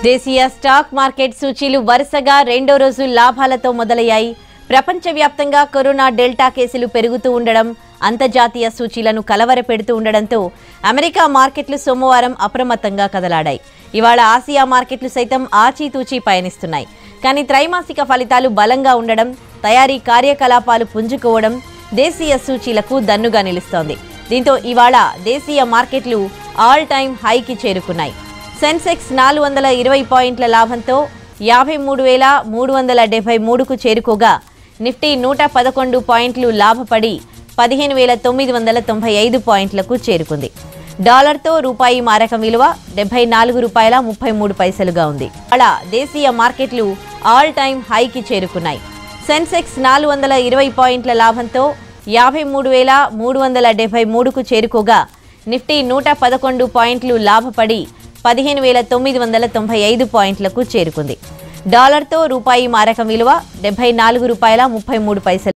దేశీయ stock market సూచీలు వరుసగా రెండో రోజు లాభాలతో మొదలయ్యాయి ప్రపంచవ్యాప్తంగా కరోనా డెల్టా కేసులు పెరుగుతూ ఉండడం అంతర్జాతీయ సూచీలను కలవరపెడుతూ ఉండడంతో అమెరికా మార్కెట్లు సోమవారం అప్రమత్తంగా కదలాడాయి ఇవాళ ఆసియా మార్కెట్లు సైతం ఆచీతూచీ పయనిస్తున్నాయి కానీ త్రైమాసిక ఫలితాలు బలంగా ఉండడం తయారీ కార్యకలాపాలు పుంజుకోవడం దేశీయ సూచీలకు దన్నుగా నిలుస్తోంది దీంతో ఇవాళ దేశీయ మార్కెట్లు ఆల్ టైమ్ హైకి చేరుకున్నాయి సెన్సెక్స్ నాలుగు వందల ఇరవై పాయింట్ల లాభంతో యాభై మూడు వేల మూడు వందల డెబ్బై మూడుకు చేరుకోగా నిఫ్టీ నూట పదకొండు పాయింట్లు లాభపడి పదిహేను వేల తొమ్మిది వందల తొంభై ఐదు పాయింట్లకు చేరుకుంది డాలర్తో రూపాయి మారకం విలువ డెబ్బై నాలుగు రూపాయల ముప్పై మూడు పైసలుగా ఉంది అలా దేశీయ మార్కెట్లు ఆల్ టైమ్ హైకి చేరుకున్నాయి సెన్సెక్స్ నాలుగు వందల ఇరవై పాయింట్ల లాభంతో యాభై మూడు వేల మూడు వందల డెబ్బై మూడుకు చేరుకోగా నిఫ్టీ నూట పదకొండు పాయింట్లు లాభపడి పదిహేను వేల తొమ్మిది వందల తొంభై ఐదు పాయింట్లకు చేరుకుంది డాలర్తో రూపాయి మారకం విలువ డెబ్బై నాలుగు రూపాయల ముప్పై మూడు పైసలు